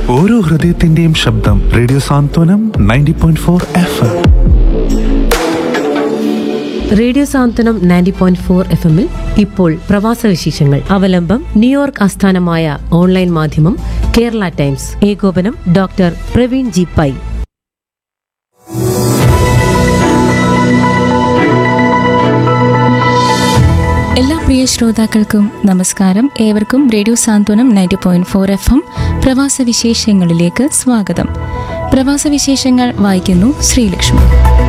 ഓരോ ഹൃദയത്തിന്റെയും ശബ്ദം radio Santhwanam ninety point four F M radio Santhwanam ninety point four F എമ്മിൽ ഇപ്പോൾ പ്രവാസ വിശേഷങ്ങൾ അവലംബം ന്യൂയോർക്ക് ആസ്ഥാനമായ ഓൺലൈൻ മാധ്യമം കേരള ടൈംസ് ഏകോപനം ഡോക്ടർ പ്രവീൺ ജി പൈ എല്ലാ പ്രിയ ശ്രോതാക്കൾക്കും നമസ്കാരം ഏവർക്കും radio Santhwanam ninety point four F M പ്രവാസ വിശേഷങ്ങളിലേക്ക് സ്വാഗതം പ്രവാസ വിശേഷങ്ങൾ വായിക്കുന്നു ശ്രീലക്ഷ്മി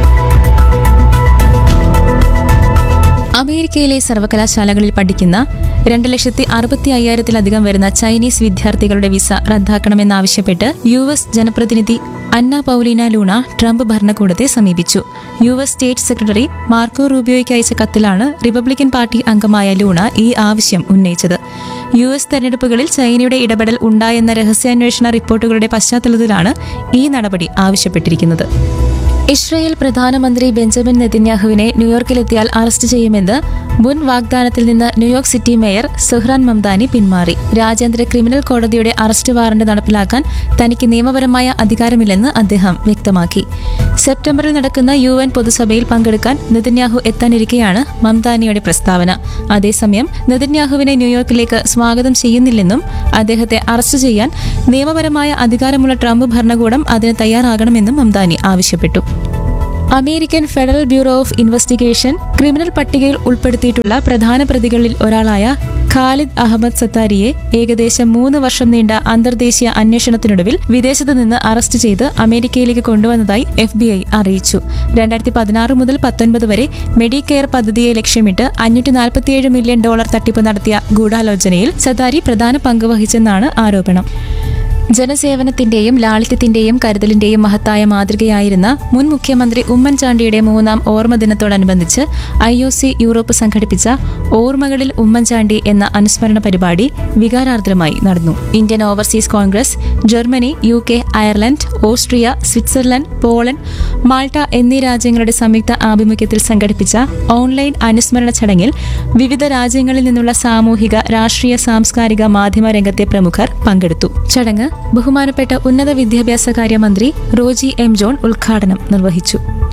അമേരിക്കയിലെ സർവകലാശാലകളിൽ പഠിക്കുന്ന രണ്ട് ലക്ഷത്തി അറുപത്തി അയ്യായിരത്തിലധികം വരുന്ന ചൈനീസ് വിദ്യാർത്ഥികളുടെ വിസ റദ്ദാക്കണമെന്നാവശ്യപ്പെട്ട് യു എസ് ജനപ്രതിനിധി അന്ന പൌലീന ലൂണ ട്രംപ് ഭരണകൂടത്തെ സമീപിച്ചു U S state secretary Marco റൂബിയോയ്ക്ക് അയച്ച കത്തിലാണ് റിപ്പബ്ലിക്കൻ പാർട്ടി അംഗമായ ലൂണ ഈ ആവശ്യം ഉന്നയിച്ചത് യു എസ് തെരഞ്ഞെടുപ്പുകളിൽ ചൈനയുടെ ഇടപെടൽ ഉണ്ടായെന്ന രഹസ്യാന്വേഷണ റിപ്പോർട്ടുകളുടെ പശ്ചാത്തലത്തിലാണ് ഈ നടപടി ആവശ്യപ്പെട്ടിരിക്കുന്നത് ഇസ്രയേൽ പ്രധാനമന്ത്രി ബെഞ്ചമിൻ നെതന്യാഹുവിനെ ന്യൂയോർക്കിലെത്തിയാൽ അറസ്റ്റ് ചെയ്യുമെന്ന് മുൻ വാഗ്ദാനത്തിൽ നിന്ന് New York city mayor Zohran Mamdani പിന്മാറി രാജ്യാന്തര ക്രിമിനൽ കോടതിയുടെ അറസ്റ്റ് വാറണ്ട് നടപ്പിലാക്കാൻ തനിക്ക് നിയമപരമായ അധികാരമില്ലെന്ന് അദ്ദേഹം വ്യക്തമാക്കി സെപ്റ്റംബറിൽ നടക്കുന്ന യു എൻ പൊതുസഭയിൽ പങ്കെടുക്കാൻ നെതന്യാഹു എത്താനിരിക്കെയാണ് മംദാനിയുടെ പ്രസ്താവന അതേസമയം നെതന്യാഹുവിനെ ന്യൂയോർക്കിലേക്ക് സ്വാഗതം ചെയ്യുന്നില്ലെന്നും അദ്ദേഹത്തെ അറസ്റ്റ് ചെയ്യാൻ നിയമപരമായ അധികാരമുള്ള ട്രംപ് ഭരണകൂടം അതിന് തയ്യാറാകണമെന്നും മംദാനി ആവശ്യപ്പെട്ടു American federal bureau of investigation criminal പട്ടികയിൽ ഉൾപ്പെടുത്തിയിട്ടുള്ള പ്രധാന പ്രതികളിൽ ഒരാളായ ഖാലിദ് അഹമ്മദ് സത്താരിയെ ഏകദേശം മൂന്ന് വർഷം നീണ്ട അന്തർദേശീയ അന്വേഷണത്തിനൊടുവിൽ വിദേശത്ത് നിന്ന് അറസ്റ്റ് ചെയ്ത് അമേരിക്കയിലേക്ക് കൊണ്ടുവന്നതായി എഫ് ബി ഐ അറിയിച്ചു രണ്ടായിരത്തി പതിനാറ് മുതൽ പത്തൊൻപത് വരെ മെഡിക്കെയർ പദ്ധതിയെ ലക്ഷ്യമിട്ട് അഞ്ഞൂറ്റി നാൽപ്പത്തിയേഴ് മില്യൺ ഡോളർ തട്ടിപ്പ് നടത്തിയ ഗൂഢാലോചനയിൽ സത്താരി പ്രധാന പങ്ക് വഹിച്ചെന്നാണ് ആരോപണം ജനസേവനത്തിന്റെയും ലാളിത്യത്തിന്റെയും കരുതലിന്റെയും മഹത്തായ മാതൃകയായിരുന്ന മുൻ മുഖ്യമന്ത്രി ഉമ്മൻചാണ്ടിയുടെ മൂന്നാം ഓർമ്മ ദിനത്തോടനുബന്ധിച്ച് ഐ ഒ സി യൂറോപ്പ് സംഘടിപ്പിച്ച ഓർമ്മകളിൽ ഉമ്മൻചാണ്ടി എന്ന അനുസ്മരണ പരിപാടി വികാരാർദ്രമായി നടന്നു Indian overseas Congress Germany U K Ireland Austria Switzerland Poland Malta എന്നീ രാജ്യങ്ങളുടെ സംയുക്ത ആഭിമുഖ്യത്തിൽ സംഘടിപ്പിച്ച ഓൺലൈൻ അനുസ്മരണ ചടങ്ങിൽ വിവിധ രാജ്യങ്ങളിൽ നിന്നുള്ള സാമൂഹിക രാഷ്ട്രീയ സാംസ്കാരിക മാധ്യമ രംഗത്തെ പ്രമുഖർ പങ്കെടുത്തു ചടങ്ങ് ബഹുമാനപ്പെട്ട ഉന്നത വിദ്യാഭ്യാസ കാര്യമന്ത്രി റോജി എം ജോൺ ഉദ്ഘാടനം നിർവഹിച്ചു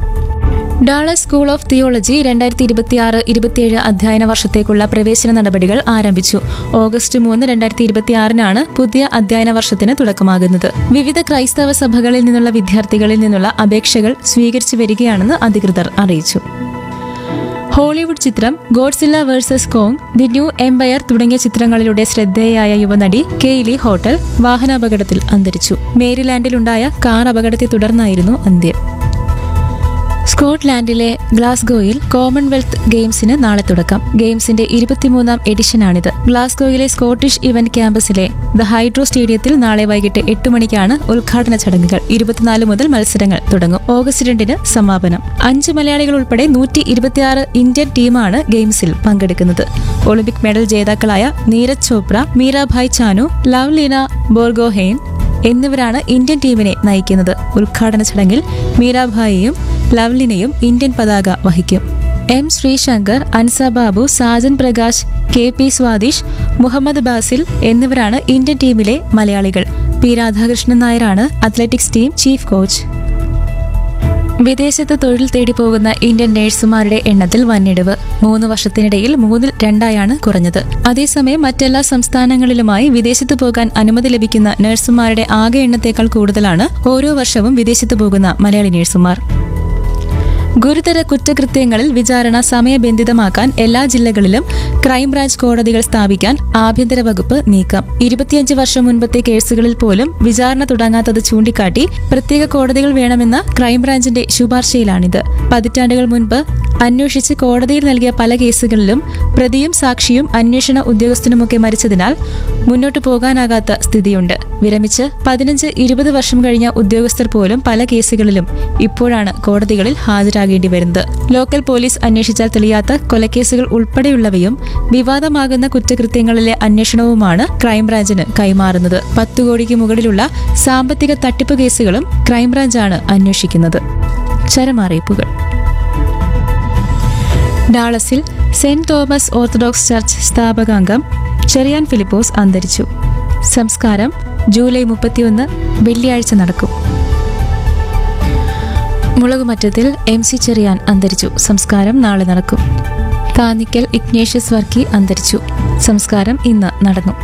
ഡാളസ് സ്കൂൾ ഓഫ് തിയോളജി രണ്ടായിരത്തി ഇരുപത്തിയാറ് ഇരുപത്തിയേഴ് അധ്യയന വർഷത്തേക്കുള്ള പ്രവേശന നടപടികൾ ആരംഭിച്ചു ഓഗസ്റ്റ് മൂന്ന് രണ്ടായിരത്തി ഇരുപത്തിയാറിനാണ് പുതിയ അധ്യയന വർഷത്തിന് തുടക്കമാകുന്നത് വിവിധ ക്രൈസ്തവ സഭകളിൽ നിന്നുള്ള വിദ്യാർത്ഥികളിൽ നിന്നുള്ള അപേക്ഷകൾ സ്വീകരിച്ചു വരികയാണെന്ന് അധികൃതർ അറിയിച്ചു ഹോളിവുഡ് ചിത്രം Godzilla versus Kong the new empire തുടങ്ങിയ ചിത്രങ്ങളിലൂടെ ശ്രദ്ധേയായ യുവനടി കെയ്ലി ഹോട്ടൽ വാഹനാപകടത്തിൽ അന്തരിച്ചു മേരിലാൻഡിലുണ്ടായ കാർ അപകടത്തെ തുടർന്നായിരുന്നു അന്ത്യം സ്കോട്ട്ലാൻഡിലെ ഗ്ലാസ്ഗോയിൽ കോമൺവെൽത്ത് ഗെയിംസിന് നാളെ തുടക്കം ഗെയിംസിന്റെ ഇരുപത്തിമൂന്നാം എഡിഷനാണിത് ഗ്ലാസ്ഗോയിലെ സ്കോട്ടിഷ് ഇവന്റ് ക്യാമ്പസിലെ ദ ഹൈഡ്രോ സ്റ്റേഡിയത്തിൽ നാളെ വൈകിട്ട് എട്ട് മണിക്കാണ് ഉദ്ഘാടന ചടങ്ങുകൾ ഇരുപത്തിനാല് മുതൽ മത്സരങ്ങൾ തുടങ്ങും ഓഗസ്റ്റ് രണ്ടിന് സമാപനം അഞ്ച് മലയാളികൾ ഉൾപ്പെടെ നൂറ്റി ഇരുപത്തിയാറ് ഇന്ത്യൻ ടീമാണ് ഗെയിംസിൽ പങ്കെടുക്കുന്നത് ഒളിമ്പിക് മെഡൽ ജേതാക്കളായ നീരജ് ചോപ്ര മീരാഭായ് ചാനു ലവ്ലീന ബോർഗോഹെയ്ൻ എന്നിവരാണ് ഇന്ത്യൻ ടീമിനെ നയിക്കുന്നത് ഉദ്ഘാടന ചടങ്ങിൽ മീരാഭായിയും ലവ്ലിനെയും ഇന്ത്യൻ പതാക വഹിക്കും M Sreeshankar Ansa Babu Sajan Prakash K P Swadish Muhammad Basil എന്നിവരാണ് ഇന്ത്യൻ ടീമിലെ മലയാളികൾ പി രാധാകൃഷ്ണൻ നായരാണ് അത്ലറ്റിക്സ് ടീം ചീഫ് കോച്ച് വിദേശത്ത് തൊഴിൽ തേടി പോകുന്ന ഇന്ത്യൻ നഴ്സുമാരുടെ എണ്ണത്തിൽ വന്നിടിവ് മൂന്ന് വർഷത്തിനിടയിൽ മൂന്നിൽ രണ്ടായാണ് കുറഞ്ഞത് അതേസമയം മറ്റെല്ലാ സംസ്ഥാനങ്ങളിലുമായി വിദേശത്ത് പോകാൻ അനുമതി ലഭിക്കുന്ന നഴ്സുമാരുടെ ആകെ എണ്ണത്തേക്കാൾ കൂടുതലാണ് ഓരോ വർഷവും വിദേശത്ത് പോകുന്ന മലയാളി നഴ്സുമാർ ഗുരുതര കുറ്റകൃത്യങ്ങളിൽ വിചാരണ സമയബന്ധിതമാക്കാൻ എല്ലാ ജില്ലകളിലും ക്രൈംബ്രാഞ്ച് കോടതികൾ സ്ഥാപിക്കാൻ ആഭ്യന്തര വകുപ്പ് നീക്കം ഇരുപത്തിയഞ്ച് വർഷം മുൻപത്തെ കേസുകളിൽ പോലും വിചാരണ തുടങ്ങാത്തത് ചൂണ്ടിക്കാട്ടി പ്രത്യേക കോടതികൾ വേണമെന്ന ക്രൈംബ്രാഞ്ചിന്റെ ശുപാർശയിലാണിത് പതിറ്റാണ്ടുകൾ മുൻപ് അന്വേഷിച്ച് കോടതിയിൽ നൽകിയ പല കേസുകളിലും പ്രതിയും സാക്ഷിയും അന്വേഷണ ഉദ്യോഗസ്ഥനുമൊക്കെ മരിച്ചതിനാൽ മുന്നോട്ടു പോകാനാകാത്ത സ്ഥിതിയുണ്ട് വിരമിച്ച് പതിനഞ്ച് ഇരുപത് വർഷം കഴിഞ്ഞ ഉദ്യോഗസ്ഥർ പോലും പല കേസുകളിലും ഇപ്പോഴാണ് കോടതികളിൽ ഹാജരാകേണ്ടി വരുന്നത് ലോക്കൽ പോലീസ് അന്വേഷിച്ചാൽ തെളിയാത്ത കൊലക്കേസുകൾ ഉൾപ്പെടെയുള്ളവയും വിവാദമാകുന്ന കുറ്റകൃത്യങ്ങളിലെ അന്വേഷണവുമാണ് ക്രൈംബ്രാഞ്ചിന് കൈമാറുന്നത് പത്തു കോടിക്ക് മുകളിലുള്ള സാമ്പത്തിക തട്ടിപ്പ് കേസുകളും ക്രൈംബ്രാഞ്ചാണ് അന്വേഷിക്കുന്നത് ചരമറിയിപ്പുകൾ ഡാളസിൽ സെന്റ് തോമസ് ഓർത്തഡോക്സ് ചർച്ച് സ്ഥാപകാംഗം ചെറിയാൻ ഫിലിപ്പോസ് അന്തരിച്ചു സംസ്കാരം ജൂലൈ മുപ്പത്തിയൊന്ന് വെള്ളിയാഴ്ച നടക്കും മുളകുമറ്റത്തിൽ എം സി ചെറിയാൻ അന്തരിച്ചു സംസ്കാരം നാളെ നടക്കും കാന്നിക്കൽ ഇഗ്നേഷ്യസ് വർക്കി അന്തരിച്ചു സംസ്കാരം ഇന്ന് നടന്നു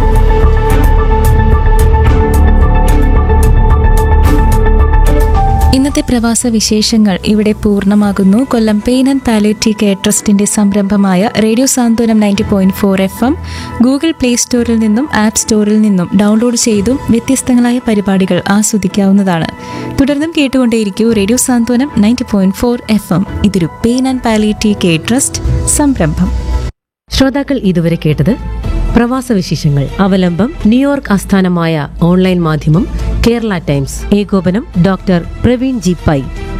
ഇന്നത്തെ പ്രവാസ വിശേഷങ്ങൾ ഇവിടെ പൂർണ്ണമാകുന്നു Kollam pain and palliative care ട്രസ്റ്റിന്റെ സംരംഭമായ radio Santhwanam ninety point four F M Google play സ്റ്റോറിൽ നിന്നും ആപ്പ് സ്റ്റോറിൽ നിന്നും ഡൗൺലോഡ് ചെയ്തും വ്യത്യസ്തങ്ങളായ പരിപാടികൾ ആസ്വദിക്കാവുന്നതാണ് തുടർന്നും കേട്ടുകൊണ്ടേയിരിക്കൂ radio Santhwanam ninety point four F M ഇതൊരു pain and palliative care trust സംരംഭം ശ്രോതാക്കൾ ഇതുവരെ കേട്ടത് പ്രവാസ വിശേഷങ്ങൾ അവലംബം ന്യൂയോർക്ക് ആസ്ഥാനമായ ഓൺലൈൻ മാധ്യമം കേരള ടൈംസ് ഏകോപനം doctor Praveen G Pai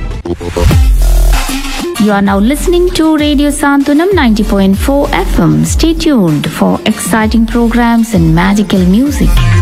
You are now listening to Radio Santunam 90.4 FM. Stay tuned for exciting programs and magical music.